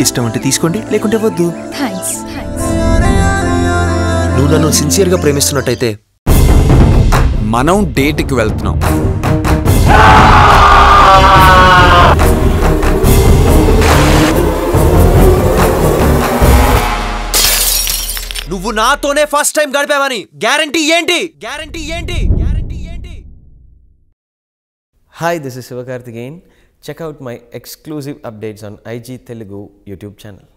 ఇష్టం అంటే తీసుకోండి లేకుంటే వద్దు థ్యాంక్స్ నువ్వు నన్ను సిన్సియర్గా ప్రేమిస్తున్నట్టయితే మనం డేట్కి వెళ్తున్నాం నువ్వు నాతోనే ఫస్ట్ టైం గడిపావని గ్యారంటీ ఏంటి గ్యారంటీ ఏంటి గ్యారంటీ ఏంటి Hi, this is Sivakarthikeyan. Check out my exclusive updates on IG Telugu YouTube channel.